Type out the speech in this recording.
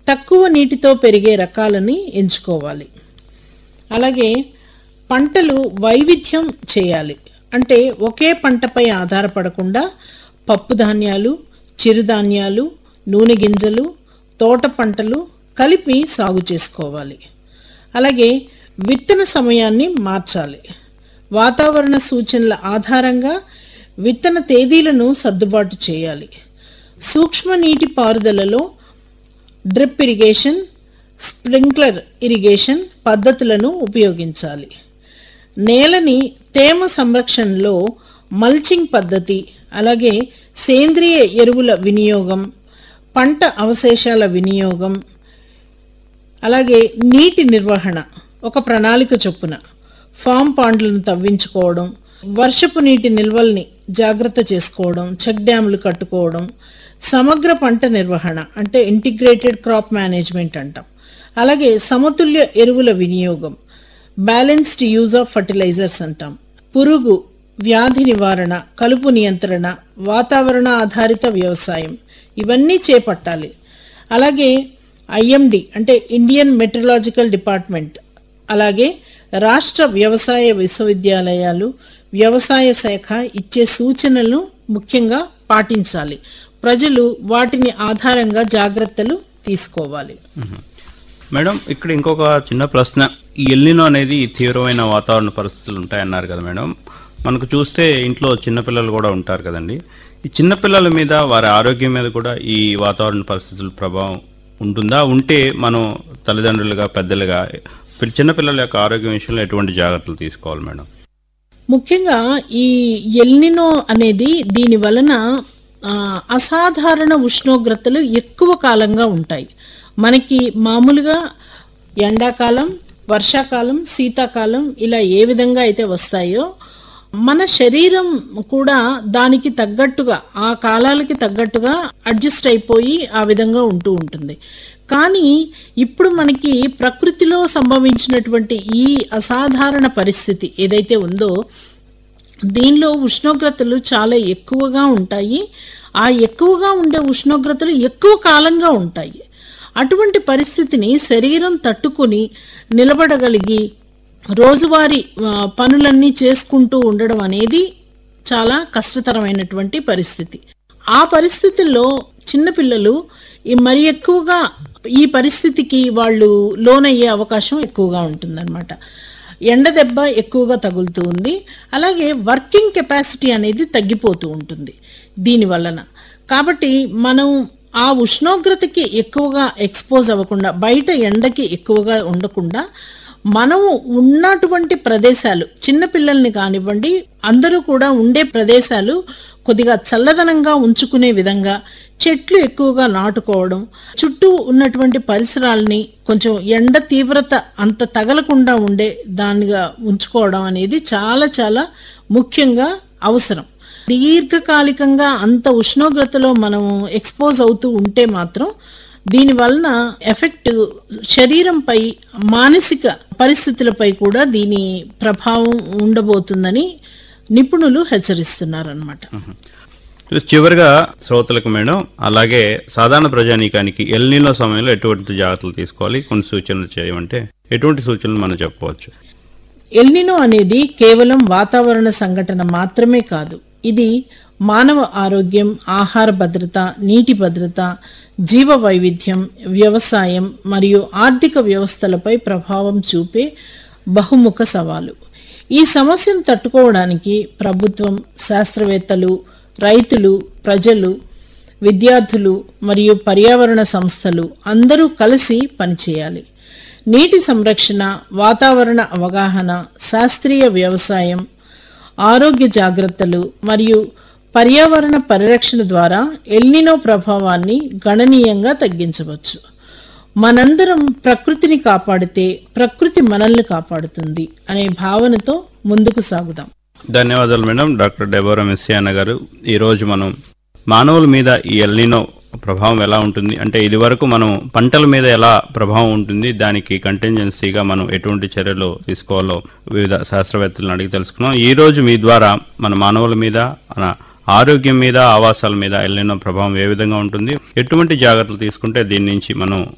తక్కువ నీటితో పెరిగే రకాలని ఎంచుకోవాలి అలాగే పంటలు వైవిధ్యం చేయాలి అంటే ఒకే పంటపై ఆధారపడకుండా పప్పు ధాన్యాలు చిరుధాన్యాలు నూనె గింజలు తోట పంటలు కలిపి సాగు చేసుకోవాలి అలాగే విత్తన సమయాన్ని మార్చాలి వాతావరణ సూచనల ఆధారంగా విత్తన తేదీలను సర్దుబాటు చేయాలి సూక్ష్మ నీటి పారుదలలో డ్రిప్ ఇరిగేషన్ స్ప్రింక్లర్ ఇరిగేషన్ పద్ధతులను ఉపయోగించాలి నేలని తేమ సంరక్షణలో మల్చింగ్ పద్ధతి అలాగే సేంద్రియ ఎరువుల వినియోగం పంట అవశేషాల వినియోగం అలాగే నీటి నిర్వహణ ఒక ప్రణాళిక చొప్పున ఫామ్ పాండ్లను తవ్వించుకోవడం వర్షపు నీటి నిల్వల్ని జాగ్రత్త చేసుకోవడం చెక్ డ్యాములు కట్టుకోవడం సమగ్ర పంట నిర్వహణ అంటే ఇంటిగ్రేటెడ్ క్రాప్ మేనేజ్మెంట్ అంటాం అలాగే సమతుల్య ఎరువుల వినియోగం బ్యాలెన్స్డ్ యూజ్ ఆఫ్ ఫర్టిలైజర్స్ అంటాం పురుగు వ్యాధి నివారణ కలుపు నియంత్రణ వాతావరణ ఆధారిత వ్యవసాయం ఇవన్నీ చేపట్టాలి అలాగే ఐఎండి అంటే ఇండియన్ మెట్రలాజికల్ డిపార్ట్మెంట్ అలాగే రాష్ట్ర వ్యవసాయ విశ్వవిద్యాలయాలు వ్యవసాయ శాఖ ఇచ్చే సూచనలను ముఖ్యంగా పాటించాలి ప్రజలు వాటిని ఆధారంగా జాగ్రత్తలు తీసుకోవాలి మేడం ఇక్కడ ఇంకొక చిన్న ప్రశ్న ఈ ఎల్నినో అనేది తీవ్రమైన వాతావరణ పరిస్థితులు ఉంటాయన్నారు కదా మేడం మనకు చూస్తే ఇంట్లో చిన్నపిల్లలు కూడా ఉంటారు కదండి ఈ చిన్నపిల్లల మీద వారి ఆరోగ్యం మీద కూడా ఈ వాతావరణ పరిస్థితుల ప్రభావం ఉంటుందా ఉంటే మనం తల్లిదండ్రులుగా పెద్దలుగా పిల్ల- చిన్నపిల్లల యొక్క ఆరోగ్యం విషయంలో ఎటువంటి జాగ్రత్తలు తీసుకోవాలి మేడం ముఖ్యంగా ఈ ఎల్నినో అనేది దీని వలన ఆ, అసాధారణ ఉష్ణోగ్రతలు ఎక్కువ కాలంగా ఉంటాయి మనకి మామూలుగా ఎండాకాలం వర్షాకాలం శీతాకాలం ఇలా ఏ విధంగా అయితే వస్తాయో మన శరీరం కూడా దానికి తగ్గట్టుగా ఆ కాలాలకి తగ్గట్టుగా అడ్జస్ట్ అయిపోయి ఆ విధంగా ఉంటూ ఉంటుంది కానీ ఇప్పుడు మనకి ప్రకృతిలో సంభవించినటువంటి ఈ అసాధారణ పరిస్థితి ఏదైతే ఉందో దీనిలో ఉష్ణోగ్రతలు చాలా ఎక్కువగా ఉంటాయి ఆ ఎక్కువగా ఉండే ఉష్ణోగ్రతలు ఎక్కువ కాలంగా ఉంటాయి అటువంటి పరిస్థితిని శరీరం తట్టుకుని నిలబడగలిగి రోజువారీ ఆ, పనులన్నీ చేసుకుంటూ ఉండడం అనేది చాలా కష్టతరమైనటువంటి పరిస్థితి ఆ పరిస్థితుల్లో చిన్నపిల్లలు ఈ మరి ఎక్కువగా ఈ పరిస్థితికి వాళ్ళు లోనయ్యే అవకాశం ఎక్కువగా ఉంటుందన్నమాట ఎండ దెబ్బ ఎక్కువగా తగులుతూ ఉంది అలాగే వర్కింగ్ కెపాసిటీ అనేది తగ్గిపోతూ ఉంటుంది దీని వలన కాబట్టి మనం ఆ ఉష్ణోగ్రతకి ఎక్కువగా ఎక్స్పోజ్ అవ్వకుండా బయట ఎండకి ఎక్కువగా ఉండకుండా మనము ఉన్నటువంటి ప్రదేశాలు చిన్నపిల్లల్ని కానివ్వండి అందరూ కూడా ఉండే ప్రదేశాలు కొద్దిగా చల్లదనంగా ఉంచుకునే విధంగా చెట్లు ఎక్కువగా నాటుకోవడం చుట్టూ ఉన్నటువంటి పరిసరాల్ని కొంచెం ఎండ తీవ్రత అంత తగలకుండా ఉండే దానిగా ఉంచుకోవడం అనేది చాలా చాలా ముఖ్యంగా అవసరం దీర్ఘకాలికంగా అంత ఉష్ణోగ్రతలో మనం ఎక్స్పోజ్ అవుతూ ఉంటే మాత్రం దీని వలన ఎఫెక్ట్ శరీరంపై మానసిక పరిస్థితులపై కూడా దీని ప్రభావం ఉండబోతుందని నిపుణులు హెచ్చరిస్తున్నారన్నమాట చివరిగా శ్రోతలకు మేడం అలాగే సాధారణ ప్రజానీకానికి ఎల్నీలో సమయంలో ఎటువంటి జాగ్రత్తలు తీసుకోవాలి కొన్ని సూచనలు చేయమంటే ఎటువంటి సూచనలు మనం చెప్పవచ్చు ఎల్నినో అనేది కేవలం వాతావరణ సంఘటన మాత్రమే కాదు ఇది మానవ ఆరోగ్యం ఆహార భద్రత నీటి భద్రత జీవ వైవిధ్యం వ్యవసాయం మరియు ఆర్థిక వ్యవస్థలపై ప్రభావం చూపే బహుముఖ సవాలు ఈ సమస్యను తట్టుకోవడానికి ప్రభుత్వం శాస్త్రవేత్తలు రైతులు ప్రజలు విద్యార్థులు మరియు పర్యావరణ సంస్థలు అందరూ కలిసి పనిచేయాలి నీటి సంరక్షణ వాతావరణ అవగాహన శాస్త్రీయ వ్యవసాయం ఆరోగ్య జాగ్రత్తలు మరియు పర్యావరణ పరిరక్షణ ద్వారా ఎల్నినో ప్రభావాన్ని గణనీయంగా తగ్గించవచ్చు మనందరం ప్రకృతిని కాపాడితే ప్రకృతి మనల్ని కాపాడుతుంది అనే భావనతో ముందుకు సాగుదాం ధన్యవాదాలు మేడం డాక్టర్ డెబోరా మెస్సియాన గారు ఈ రోజు మనం మానవుల మీద ఈ ఎల్నినో ప్రభావం ఎలా ఉంటుంది అంటే ఇది వరకు మనం పంటల మీద ఎలా ప్రభావం ఉంటుంది దానికి కంటింజెన్సీగా మనం ఎటువంటి చర్యలు తీసుకోవాలో వివిధ శాస్త్రవేత్తలను అడిగి తెలుసుకున్నాం ఈ రోజు మీ ద్వారా మన మానవుల మీద మన ఆరోగ్యం మీద ఆవాసాల మీద ఎల్లిన ప్రభావం ఏ విధంగా ఉంటుంది ఎటువంటి జాగ్రత్తలు తీసుకుంటే దీని నుంచి మనం